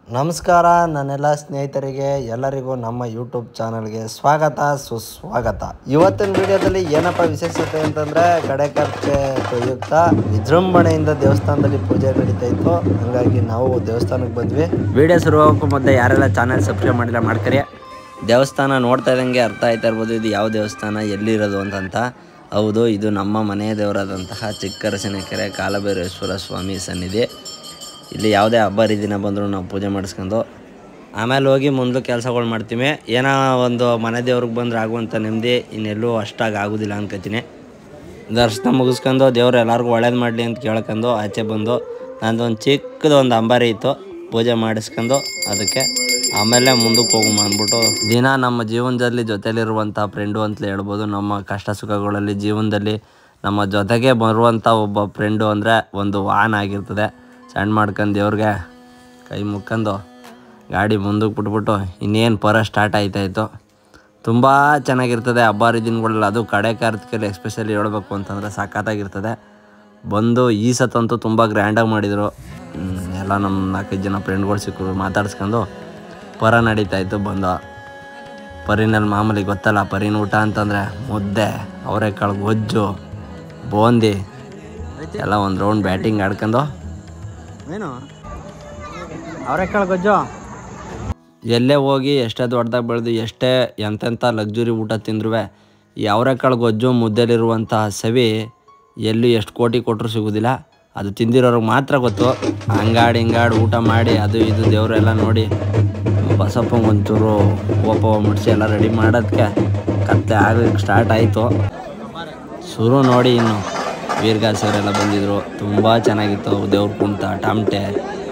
ನಮಸ್ಕಾರ ನನ್ನೆಲ್ಲ ಸ್ನೇಹಿತರಿಗೆ ಎಲ್ಲರಿಗೂ ನಮ್ಮ ಯೂಟ್ಯೂಬ್ ಚಾನಲ್ಗೆ ಸ್ವಾಗತ ಸುಸ್ವಾಗತ ಇವತ್ತಿನ ವಿಡಿಯೋದಲ್ಲಿ ಏನಪ್ಪ ವಿಶೇಷತೆ ಅಂತಂದರೆ ಕಡೆಕರ್ಚೆ ಪ್ರಯುಕ್ತ ವಿಜೃಂಭಣೆಯಿಂದ ದೇವಸ್ಥಾನದಲ್ಲಿ ಪೂಜೆ ನಡೀತಾ ಇತ್ತು ಹಾಗಾಗಿ ನಾವು ದೇವಸ್ಥಾನಕ್ಕೆ ಬಂದ್ವಿ ವಿಡಿಯೋ ಶುರು ಹೋಗೋಕ್ಕೂ ಮೊದಲು ಯಾರೆಲ್ಲ ಚಾನಲ್ ಸಬ್ಸ್ಕ್ರೈಬ್ ಮಾಡಿಲ್ಲ ಮಾಡ್ಕರಿ ದೇವಸ್ಥಾನ ನೋಡ್ತಾ ಇದ್ದಂಗೆ ಅರ್ಥ ಆಯ್ತಾ ಇರ್ಬೋದು ಇದು ಯಾವ ದೇವಸ್ಥಾನ ಎಲ್ಲಿರೋದು ಅಂತಂತ ಹೌದು ಇದು ನಮ್ಮ ಮನೆ ದೇವರಾದಂತಹ ಚಿಕ್ಕರಸಿನಕೆರೆ ಕಾಲಭೈರೇಶ್ವರ ಸ್ವಾಮಿ ಸನ್ನಿಧಿ ಇಲ್ಲಿ ಯಾವುದೇ ಹಬ್ಬ ಹರಿದಿನ ಬಂದರೂ ನಾವು ಪೂಜೆ ಮಾಡಿಸ್ಕೊಂಡು ಆಮೇಲೆ ಹೋಗಿ ಮುಂದೆ ಕೆಲಸಗಳು ಮಾಡ್ತೀವಿ ಏನೋ ಒಂದು ಮನೆ ದೇವ್ರಿಗೆ ಬಂದ್ರೆ ಆಗುವಂಥ ನೆಮ್ಮದಿ ಇನ್ನೆಲ್ಲೂ ಅಷ್ಟಾಗಿ ಆಗೋದಿಲ್ಲ ಅನ್ಕೋತೀನಿ ದರ್ಶನ ಮುಗಿಸ್ಕೊಂಡು ದೇವ್ರು ಎಲ್ಲರಿಗೂ ಒಳ್ಳೇದು ಮಾಡಲಿ ಅಂತ ಕೇಳ್ಕೊಂಡು ಆಚೆ ಬಂದು ನಂದು ಒಂದು ಚಿಕ್ಕದು ಒಂದು ಅಂಬಾರಿ ಇತ್ತು ಪೂಜೆ ಮಾಡಿಸ್ಕೊಂಡು ಅದಕ್ಕೆ ಆಮೇಲೆ ಮುಂದಕ್ಕೆ ಹೋಗುಮ ಅಂದ್ಬಿಟ್ಟು ದಿನ ನಮ್ಮ ಜೀವನದಲ್ಲಿ ಜೊತೆಲಿರುವಂಥ ಫ್ರೆಂಡು ಅಂತಲೇ ಹೇಳ್ಬೋದು ನಮ್ಮ ಕಷ್ಟ ಸುಖಗಳಲ್ಲಿ ಜೀವನದಲ್ಲಿ ನಮ್ಮ ಜೊತೆಗೆ ಬರುವಂಥ ಒಬ್ಬ ಫ್ರೆಂಡು ಅಂದರೆ ಒಂದು ವಾಹನ ಆಗಿರ್ತದೆ ಸಣ್ಣ ಮಾಡ್ಕೊಂಡು ದೇವ್ರಿಗೆ ಕೈ ಮುಕ್ಕೊಂಡು ಗಾಡಿ ಮುಂದಕ್ಕೆ ಬಿಟ್ಬಿಟ್ಟು ಇನ್ನೇನು ಪರ ಸ್ಟಾರ್ಟ್ ಆಯ್ತಾಯಿತ್ತು ತುಂಬ ಚೆನ್ನಾಗಿರ್ತದೆ ಹಬ್ಬ ಹರಿದಿನಗಳಲ್ಲಿ ಅದು ಕಡೆ ಕಾರ್ತಿಕಲ್ಲಿ ಎಸ್ಪೆಷಲಿ ಹೇಳ್ಬೇಕು ಅಂತಂದರೆ ಸಖತ್ತಾಗಿರ್ತದೆ ಬಂದು ಈ ಸತಂತೂ ತುಂಬ ಗ್ರ್ಯಾಂಡಾಗಿ ಮಾಡಿದರು ಹ್ಮ್, ಎಲ್ಲ ನಮ್ಮ ನಾಲ್ಕೈದು ಜನ ಫ್ರೆಂಡ್ಗಳು ಸಿಕ್ಕರು ಮಾತಾಡ್ಸ್ಕೊಂಡು ಪರ ನಡೀತಾಯಿತ್ತು ಬಂದ ಪರಿನಲ್ಲಿ ಮಾಮೂಲಿ ಗೊತ್ತಲ್ಲ ಪರಿನ ಊಟ ಅಂತಂದರೆ ಮುದ್ದೆ ಅವರೆಕಾಳು ಗೊಜ್ಜು ಬೂಂದಿ ಎಲ್ಲ ಒಂದು ರೌಂಡ್ ಬ್ಯಾಟಿಂಗ್ ಆಡ್ಕೊಂಡು ಏನು ಅವರೆಕಾಳು ಗೊಜ್ಜು ಎಲ್ಲೇ ಹೋಗಿ ಎಷ್ಟೇ ದೊಡ್ಡದಾಗಿ ಬೆಳೆದು ಎಷ್ಟೇ ಎಂತೆಂಥ ಲಕ್ಸುರಿ ಊಟ ತಿಂದ್ರೂ ಈ ಅವರೆಕಾಳು ಗೊಜ್ಜು ಮುದ್ದೆಲಿರುವಂತಹ ಸವಿ ಎಲ್ಲಿ ಎಷ್ಟು ಕೋಟಿ ಕೊಟ್ಟರು ಸಿಗೋದಿಲ್ಲ ಅದು ತಿಂದಿರೋರಿಗೆ ಮಾತ್ರ ಗೊತ್ತು ಹಂಗಾಡಿ ಹಿಂಗಾಡಿ ಊಟ ಮಾಡಿ ಅದು ಇದು ದೇವರೆಲ್ಲ ನೋಡಿ ಬಸಪ್ಪಂಗೆ ಒಂಚೂರು ಓಪ ಮುಡಿಸಿ ಎಲ್ಲ ರೆಡಿ ಮಾಡೋದಕ್ಕೆ ಕತ್ತೆ ಆಗೋಕ್ಕೆ ಸ್ಟಾರ್ಟ್ ಆಯಿತು ಶುರು ನೋಡಿ ಇನ್ನು ವೀರ್ಗಾಸವರೆಲ್ಲ ಬಂದಿದ್ರು ತುಂಬ ಚೆನ್ನಾಗಿತ್ತು ದೇವ್ರ ಕುಂತ ಟಮಟೆ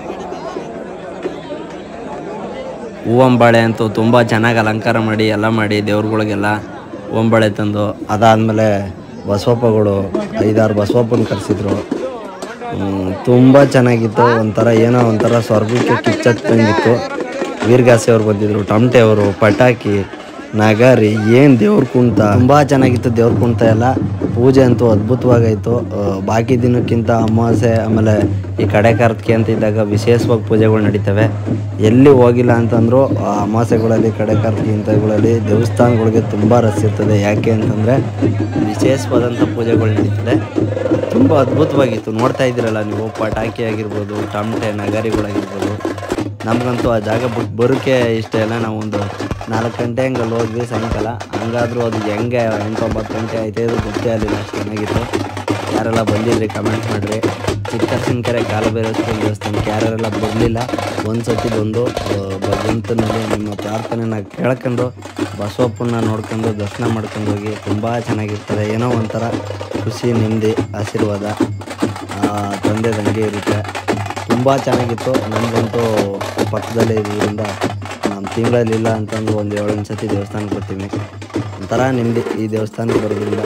ಹೂವಂಬಾಳೆ ಅಂತೂ ತುಂಬ ಚೆನ್ನಾಗಿ ಅಲಂಕಾರ ಮಾಡಿ ಎಲ್ಲ ಮಾಡಿ ದೇವ್ರುಗಳಿಗೆಲ್ಲ ಹೂವಂಬಾಳೆ ತಂದು ಅದಾದಮೇಲೆ ಬಸವಪ್ಪಗಳು ಐದಾರು ಬಸವಪ್ಪನ ಕರೆಸಿದ್ರು ತುಂಬ ಚೆನ್ನಾಗಿತ್ತು ಒಂಥರ ಏನೋ ಒಂಥರ ಸ್ವರ್ಗಕ್ಕೆ ಕಿಚ್ಚತ್ತಂಗಿತ್ತು ವೀರ್ಗಾಸೆ ಅವ್ರು ಬಂದಿದ್ರು ಟಮಟೆ ಅವರು ಪಟಾಕಿ ನಗಾರಿ ಏನು ದೇವ್ರ ಕುಂತ ತುಂಬ ಚೆನ್ನಾಗಿತ್ತು ದೇವ್ರ ಕುಂತ ಎಲ್ಲ ಪೂಜೆ ಅಂತೂ ಅದ್ಭುತವಾಗಾಯಿತು ಆ, ಬಾಕಿ ದಿನಕ್ಕಿಂತ ಅಮಾವಾಸ್ಯೆ ಆಮೇಲೆ ಈ ಕಡೆ ಕಾರ್ತಿಕೆ ಅಂತ ಇದ್ದಾಗ ವಿಶೇಷವಾಗಿ ಪೂಜೆಗಳು ನಡೀತವೆ ಎಲ್ಲಿ ಹೋಗಿಲ್ಲ ಅಂತಂದ್ರು ಆ ಅಮಾವಾಸ್ಯೆಗಳಲ್ಲಿ ಕಡೆ ಕಾರ್ತಿಕೆ ಇಂಥವುಗಳಲ್ಲಿ ದೇವಸ್ಥಾನಗಳಿಗೆ ತುಂಬ ರಸ್ ಇರ್ತದೆ ಯಾಕೆ ಅಂತಂದರೆ ವಿಶೇಷವಾದಂಥ ಪೂಜೆಗಳು ನಡೀತದೆ ತುಂಬ ಅದ್ಭುತವಾಗಿತ್ತು ನೋಡ್ತಾ ಇದ್ದೀರಲ್ಲ ನೀವು ಪಟಾಕಿ ಆಗಿರ್ಬೋದು ಟಮಟೆ ನಗಾರಿಗಳಾಗಿರ್ಬೋದು ನಮಗಂತೂ ಆ ಜಾಗ ಬಿಟ್ಟು ಬರೋಕ್ಕೆ ಇಷ್ಟ ಇಲ್ಲ ನಾವು ಒಂದು ನಾಲ್ಕು ಗಂಟೆ ಹಂಗೆ ಅಲ್ಲಿ ಹೋದ್ವಿ ಸಾಯಂಕಾಲ ಹಂಗಾದ್ರೂ ಅದು ಹೆಂಗೆ ಎಂಟು ಒಂಬತ್ತು ಗಂಟೆ ಆಯ್ತು ಇದು ಗೊತ್ತೇ ಆಗಲಿಲ್ಲ ಅಷ್ಟು ಚೆನ್ನಾಗಿತ್ತು ಯಾರೆಲ್ಲ ಬಂದಿದ್ರಿ ಕಮೆಂಟ್ ಮಾಡಿರಿ ಚಿಕ್ಕಸಿನಕೆರೆ ಕಾಲಭೈರೇಶ್ವರ ದೇವಸ್ಥಾನಕ್ಕೆ ಯಾರೆಲ್ಲ ಬರಲಿಲ್ಲ ಒಂದು ಸತಿ ಬಂದು ಆ, ಭಗವಂತನಲ್ಲಿ ನಿಮ್ಮ ಪ್ರಾರ್ಥನೆನ ಕೇಳ್ಕೊಂಡು ಬಸವಪ್ಪನ ನೋಡ್ಕೊಂಡು ದರ್ಶನ ಮಾಡ್ಕೊಂಡು ಹೋಗಿ ತುಂಬ ಚೆನ್ನಾಗಿರ್ತದೆ ಏನೋ ಒಂಥರ ಖುಷಿ ನೆಮ್ಮದಿ ಆಶೀರ್ವಾದ ಆ, ತಂದೆ ತಂಗಿ ಇರುತ್ತೆ ತುಂಬ ಚೆನ್ನಾಗಿತ್ತು ನನಗಂತೂ ಪಕ್ಕದಲ್ಲೇ ಇದರಿಂದ ನಮ್ಮ ತಿಂಗಳಲ್ಲಿ ಇಲ್ಲ ಅಂತಂದು ಒಂದು ಏಳು ಸತಿ ದೇವಸ್ಥಾನಕ್ಕೆ ಬರ್ತೀನಿ ಒಂಥರ ನೆಮ್ಮದಿ ಈ ದೇವಸ್ಥಾನಕ್ಕೆ ಬರೋದ್ರಿಂದ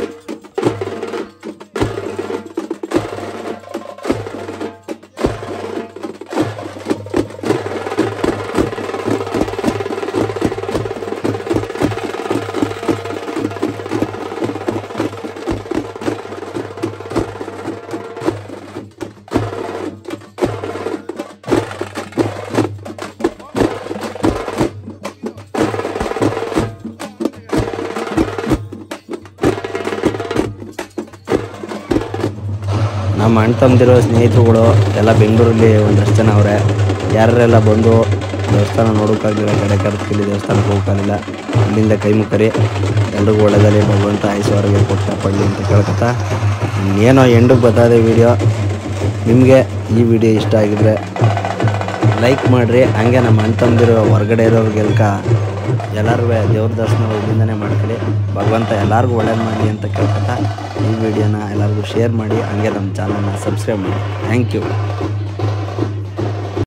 ನಮ್ಮ ಅಣ್ಣ ತಮ್ಮದಿರೋ ಸ್ನೇಹಿತರುಗಳು ಎಲ್ಲ ಬೆಂಗಳೂರಲ್ಲಿ ಒಂದಷ್ಟು ಜನ ಅವರೇ ಯಾರೆಲ್ಲ ಬಂದು ದೇವಸ್ಥಾನ ನೋಡೋಕ್ಕಾಗಲಿಲ್ಲ ಕಡೆ ಕರ್ತಿಲ್ಲಿ ದೇವಸ್ಥಾನಕ್ಕೆ ಹೋಗೋಕ್ಕಾಗಲಿಲ್ಲ ಇಲ್ಲಿಂದ ಕೈ ಮುಖರಿ ಎಲ್ರಿಗೂ ಒಳ್ಳೆಯದಲ್ಲಿ ಭಗವಂತ ಐಶ್ವರ್ಯ ಕೊಟ್ಟ ಪಡಲಿ ಅಂತ ಕೇಳ್ಕೊತಾ ಏನೋ ಎಂಡಿಗೆ ಬರ್ತದೆ ವಿಡಿಯೋ ನಿಮಗೆ ಈ ವಿಡಿಯೋ ಇಷ್ಟ ಆಗಿದ್ರೆ ಲೈಕ್ ಮಾಡಿರಿ ಹಂಗೆ ನಮ್ಮ ಅಣ್ಣ ತಮ್ಮದಿರೋ ಹೊರಗಡೆ ಇರೋರಿಗೆಲ್ಕ ಎಲ್ಲರೂ ದೇವ್ರ ದರ್ಶನ ಇಲ್ಲಿಂದನೇ ಮಾಡ್ಕೊಳ್ಳಿ ಭಗವಂತ ಎಲ್ಲರಿಗೂ ಒಳ್ಳೇದು ಮಾಡಲಿ ಅಂತ ಕೇಳ್ಕೊತಾ ಈ ವಿಡಿಯೋನ ಎಲ್ಲರಿಗೂ ಶೇರ್ ಮಾಡಿ ಹಂಗೆ ನಮ್ಮ ಚಾನಲ್ನ ಸಬ್ಸ್ಕ್ರೈಬ್ ಮಾಡಿ ಥ್ಯಾಂಕ್ ಯು